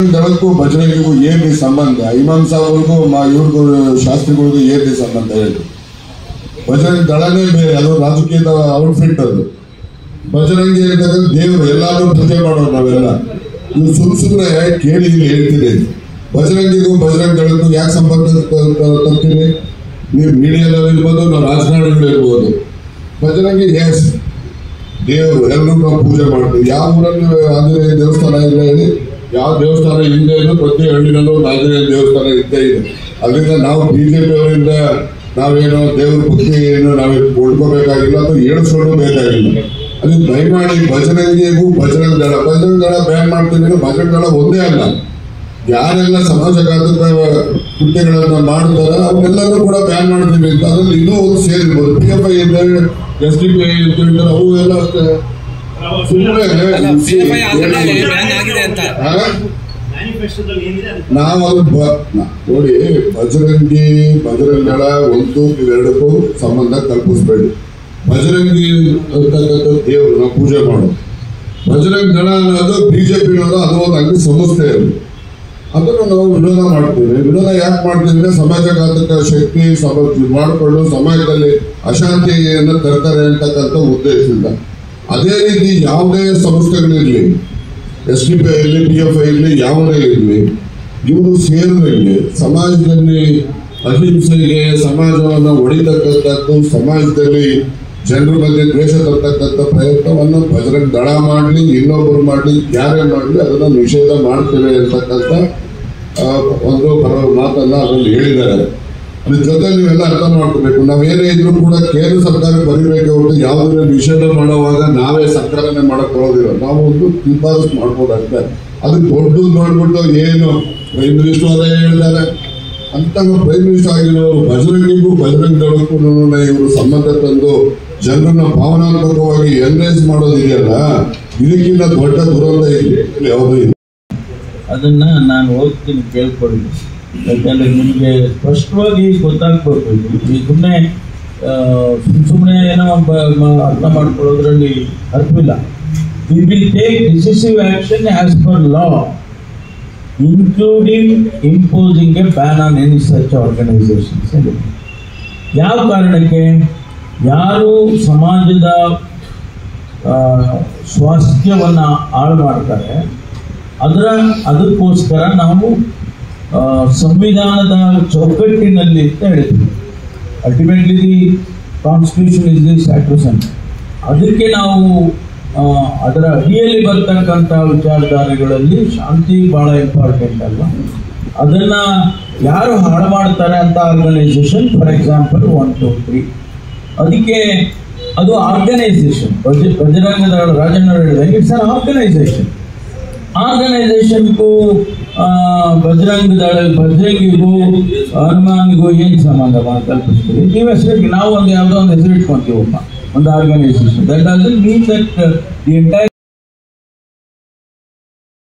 ಬಜರಂಗ್ ದಳಕ್ಕೂ ಬಜರಂಗಿಗೂ ಏನ್ರಿ ಸಂಬಂಧ ಇಮಾಮ್ ಸಾಹೇಬ್ರಿಗೂ ಮ- ಇವ್ರಿಗೂ ಶಾಸ್ತ್ರಿಗಳಿಗೂ ಏನ್ರಿ ಸಂಬಂಧ ಹೇಳಿ ಬಜರಂಗ್ ದಳನೇ ಬೇರೆ ಅದು ರಾಜಕೀಯದ ಔಟ್ಫಿಟ್ ಅದು ಬಜರಂಗಿ ಅಂತಕ್ಕಂಥ ದೇವರು ಎಲ್ಲಾರು ಪೂಜೆ ಮಾಡೋರು ನಾವೆಲ್ಲ ನೀವು ಸುಮ್ ಸುಮ್ಮನೆ ಕೇಳಿ ಇಲ್ಲಿ ಹೇಳ್ತೀರಿ ಬಜರಂಗಿಗೂ ಬಜರಂಗ್ ದಳಕ್ಕೂ ಯಾಕೆ ಸಂಬಂಧ ತ- ತ- ತರ್ತೀರಿ ನೀವು ಮೀಡಿಯಾದಲ್ಲಿ ಇರ್ಬೋದು ನಾವು ರಾಜಕಾರಣಿಗಳು ಇರ್ಬೋದು ಬಜರಂಗಿ ಎಸ್ ದೇವರು ಎಲ್ಲರೂ ನಾವು ಪೂಜೆ ಮಾಡ್ತೀವಿ ಯಾವ ಊರಲ್ಲಿ ಆಂಜನೇಯ ದೇವಸ್ಥಾನ ಇಲ್ಲ ಹೇಳಿ ಯಾವ ದೇವಸ್ಥಾನ ಹಿಂದೆ ಇದೆ ಪ್ರತಿ ಹಳ್ಳಿನಲ್ಲೂ ಒಂದು ಆಂಜನೇಯ ದೇವಸ್ಥಾನ ಇದ್ದೇ ಇದೆ ಅದರಿಂದ ನಾವು ಬಿಜೆಪಿ ಅವರಿಂದ ನಾವೇನೋ ದೇವ್ರ ಭಕ್ತಿಯನ್ನು ನಾವು ಕೊಡ್ಕೋಬೇಕಾಗಿಲ್ಲ ಅಥವಾ ಏಳಿಸ್ಕೊಂಡು ಬೇಕಾಗಿಲ್ಲ ಅದು ದಯಮಾಡಿ ಬಜರಂಗಿಗೂ ಬಜರಂಗ್ ದಳ ಬಜರಂಗ್ ದಳ ಬ್ಯಾನ್ ಮಾಡ್ತೀವಿ ಅಂದ್ರೆ ಬಜರಂಗ್ ದಳ ಒಂದೇ ಅಲ್ಲ ಯಾರೆಲ್ಲ ಸಮಾಜಘಾತಕ ಕೃತ್ಯಗಳನ್ನ ಮಾಡ್ತಾರ ಅವನ್ನೆಲ್ಲರೂ ಕೂಡ ಬ್ಯಾನ್ ಮಾಡ್ತೀವಿ ಅಂತ ಅದ್ರಲ್ಲಿ ಇನ್ನೂ ಒಂದು ಸೇರಿರ್ಬೋದು ಪಿ ಎಫ್ ಐ ಇದೆ ಎಸ್ ಡಿ ಪಿ ಐ ಅಂತ ಹೇಳ್ತಾರೆ ಅವು ಎಲ್ಲ ಅಷ್ಟೇ ಸುಮ್ಮನೆ PFI ಆದ್ಮೇಲೆ ಬ್ಯಾನ್ ಆಗಿದೆ ಅಂತ ಮ್ಯಾನಿಫೆಸ್ಟೋದಲ್ಲಿ ಏನಿದೆ ಅದು ನಾವು ಅದು ಬ- ನ- ನೋಡಿ ಬಜರಂಗಿ ಬಜರಂಗ್ ದಳ ಒಂದು ಇವೆರಡಕ್ಕೂ ಸಂಬಂಧ ಕಲ್ಪಿಸ್ಬೇಡಿ ಬಜರಂಗಿ ಅಂತಕ್ಕಂಥ ದೇವರು ನಾವು ಪೂಜೆ ಮಾಡೋದು ಬಜರಂಗ್ ದಳ ಅನ್ನೋದು ಬಿಜೆಪಿ ಅನ್ನೋದು ಅದು ಒಂದು ಅಂಗಡಿ ಸಂಸ್ಥೆ ಅದು ಅದನ್ನು ನಾವು ವಿರೋಧ ಮಾಡ್ತೀವಿ ವಿರೋಧ ಯಾಕೆ ಮಾಡ್ತೀವಿ ಅಂದ್ರೆ ಸಮಾಜಘಾತಕ ಶಕ್ತಿ ಸಮ ಮಾಡಿಕೊಂಡು ಸಮಾಜದಲ್ಲಿ ಅಶಾಂತಿಯನ್ನು ತರ್ತಾರೆ ಅಂತಕ್ಕಂಥ ಉದ್ದೇಶದಿಂದ ಅದೇ ರೀತಿ ಯಾವುದೇ ಸಂಸ್ಥೆಗಳಿರಲಿ ಎಸ್ ಡಿ ಪಿ ಇರಲಿ ಪಿ ಎಫ್ ಐ ಇರಲಿ ಯಾವುದೇ ಇರಲಿ ಇವರು ಸೇರಿದಂಗೆ ಸಮಾಜದಲ್ಲಿ ಅಹಿಂಸೆಗೆ ಸಮಾಜವನ್ನು ಹೊಡಿತಕ್ಕಂಥದ್ದು ಸಮಾಜದಲ್ಲಿ ಜನರ ಬಗ್ಗೆ ದ್ವೇಷ ತರ್ತಕ್ಕಂಥ ಪ್ರಯತ್ನವನ್ನು ಬಜರಂಗ್ ದಳ ಮಾಡಲಿ ಇನ್ನೊಬ್ಬರು ಮಾಡಲಿ ಯಾರೇ ಮಾಡಲಿ ಅದನ್ನು ನಿಷೇಧ ಮಾಡ್ತೇವೆ ಅಂತಕ್ಕಂಥ ಆ, ಒಂದು ಪರ ಮಾತನ್ನ ಅದರಲ್ಲಿ ಹೇಳಿದ್ದಾರೆ ಅದ್ರ ಜೊತೆ ನೀವೆಲ್ಲ ಅರ್ಥ ಮಾಡ್ಕೋಬೇಕು ನಾವೇನೇ ಇದ್ರೂ ಕೂಡ ಕೇಂದ್ರ ಸರ್ಕಾರ ಬರೀಬೇಕು ಹೊರತು ಯಾವುದನ್ನ ನಿಷೇಧ ಮಾಡುವಾಗ ನಾವೇ ಸಂಕಲನೆ ಮಾಡಕ್ ಬರೋದಿಲ್ಲ ನಾವು ಒಂದು ಶಿಫಾರಸ್ ಮಾಡ್ಬೋದು ಅಷ್ಟೇ ಅದು ದೊಡ್ಡದು ನೋಡ್ಬಿಟ್ಟು ಏನು ಪ್ರೈಮ್ ಮಿನಿಸ್ಟರ್ ಅದೇ ಹೇಳಿದ್ದಾರೆ ಅಂತ ಪ್ರೈಮ್ ಮಿನಿಸ್ಟರ್ ಆಗಿರೋರು ಬಜರಂಗಿಗೂ ಬಜರಂಗ್ ದಳಕ್ಕೂ ಇವರು ಸಂಬಂಧ ತಂದು ಜನರನ್ನ ಭಾವನಾತ್ಮಕವಾಗಿ ಎನ್ರೇಜ್ ಮಾಡೋದಿದೆಯಲ್ಲ ಇದಕ್ಕಿಂತ ದೊಡ್ಡ ದುರಂತ ಇಲ್ಲಿ ಯಾವುದೂ ಇಲ್ಲ ಅದನ್ನ ನಾನು ಓದ್ತೀನಿ ಕೇಳ್ಕೊಳ್ಳಿ ಯಾಕಂದ್ರೆ ನಿಮಗೆ ಸ್ಪಷ್ಟವಾಗಿ ಗೊತ್ತಾಗ್ಬೇಕು ಈ ಸುಮ್ಮನೆ ಸುಮ್ ಸುಮ್ಮನೆ ಏನೋ ಬ- ಮ- ಅರ್ಥ ಮಾಡ್ಕೊಳ್ಳೋದ್ರಲ್ಲಿ ಅರ್ಥವಿಲ್ಲ we will take decisive action as per law including imposing a ban on any such organisations ಯಾವ ಕಾರಣಕ್ಕೆ ಯಾರು ಸಮಾಜದ ಆ, ಸ್ವಾಸ್ಥ್ಯವನ್ನು ಹಾಳು ಮಾಡ್ತಾರೆ ಅದರ ಅದಕ್ಕೋಸ್ಕರ ನಾವು ಆ, ಸಂವಿಧಾನದ ಚೌಕಟ್ಟಿನಲ್ಲಿ ಅಂತ ಹೇಳ್ತೀವಿ ultimately the constitution is the sacrosanct ಅದಕ್ಕೆ ನಾವು ಆ, ಅದರ ಅಡಿಯಲ್ಲಿ ಬರ್ತಕ್ಕಂಥ ವಿಚಾರಧಾರೆಗಳಲ್ಲಿ ಶಾಂತಿ ಬಹಳ ಇಂಪಾರ್ಟೆಂಟ್ ಅಲ್ಲ ಅದನ್ನ ಯಾರು ಹಾಳು ಮಾಡ್ತಾರೆ ಅಂತ organisation for example one two three ಅದಕ್ಕೆ ಅದು ಆರ್ಗನೈಸೇಷನ್ ಬಜರಂಗ ದಳ ರಾಜಣ್ಣ ಹೇಳಿದಂಗೆ ಇಟ್ಸ್ ಅನ್ ಆರ್ಗನೈಸೇಷನ್ ಆರ್ಗನೈಸೇಷನ್ಗೂ ಬಜರಂಗ ದಳ ಬಜರಂಗಿಗೂ ಹನುಮಾನ್ಗೂ ಏನು ಸಂಬಂಧ ಮಾ- ಕಲ್ಪಿಸ್ತೀವಿ ನೀವು ಹೆಸರು ನಾವು ಒಂದು ಯಾವುದೋ ಒಂದು ಹೆಸರು ಇಟ್ಕೊಂತೀವಪ್ಪ ಒಂದು organisation that doesn't mean that the entire